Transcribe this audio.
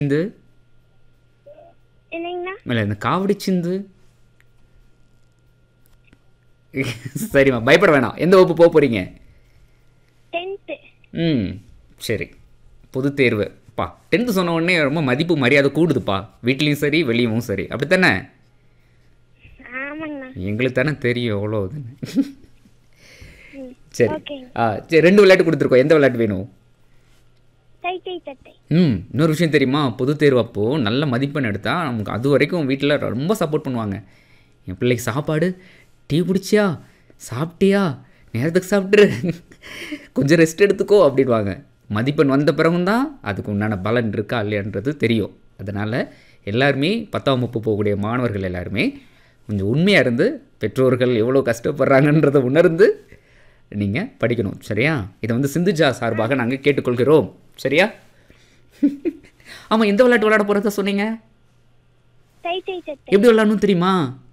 சிந்து என்னங்கண்ணா இல்லை இந்த காவடி சிந்து சரிம்மா பயப்பட வேணாம் எந்த வகுப்பு போக போகிறீங்க டென்த்து ம் சரி பொது தேர்வு பா டென்த்து சொன்ன உடனே ரொம்ப மதிப்பு மரியாதை கூடுதுப்பா வீட்லேயும் சரி வெளியவும் சரி அப்படித்தானே ஆமாங்கண்ணா எங்களுக்கு தானே தெரியும் எவ்வளோ இதுன்னு சரி ஓகேங்க ஆ சரி ரெண்டு விளையாட்டு கொடுத்துருக்கோம் எந்த விளையாட்டு வேணும் தை தை தட்டை ம் இன்னொரு விஷயம் தெரியுமா பொது தேர்வு அப்போது நல்ல மதிப்பெண் எடுத்தால் நமக்கு அது வரைக்கும் வீட்டில் ரொம்ப சப்போர்ட் பண்ணுவாங்க என் பிள்ளைக்கு சாப்பாடு டீ குடிச்சியா சாப்பிட்டியா நேரத்துக்கு சாப்பிட்ரு கொஞ்சம் ரெஸ்ட் எடுத்துக்கோ அப்படின்வாங்க மதிப்பெண் வந்த பிறகும் தான் அதுக்கு உண்டான பலன் இருக்கா இல்லையான்றது தெரியும் அதனால் எல்லாருமே பத்தாம் வகுப்பு போகக்கூடிய மாணவர்கள் எல்லாருமே கொஞ்சம் உண்மையாக இருந்து பெற்றோர்கள் எவ்வளோ கஷ்டப்படுறாங்கன்றதை உணர்ந்து நீங்கள் படிக்கணும் சரியா இதை வந்து சிந்துஜா சார்பாக நாங்கள் கேட்டுக்கொள்கிறோம் சரியா ஆமாம் எந்த விளையாட்டு விளையாட போகிறத சொன்னீங்க தை தை தட்டை எப்படி விளையாடணும் தெரியுமா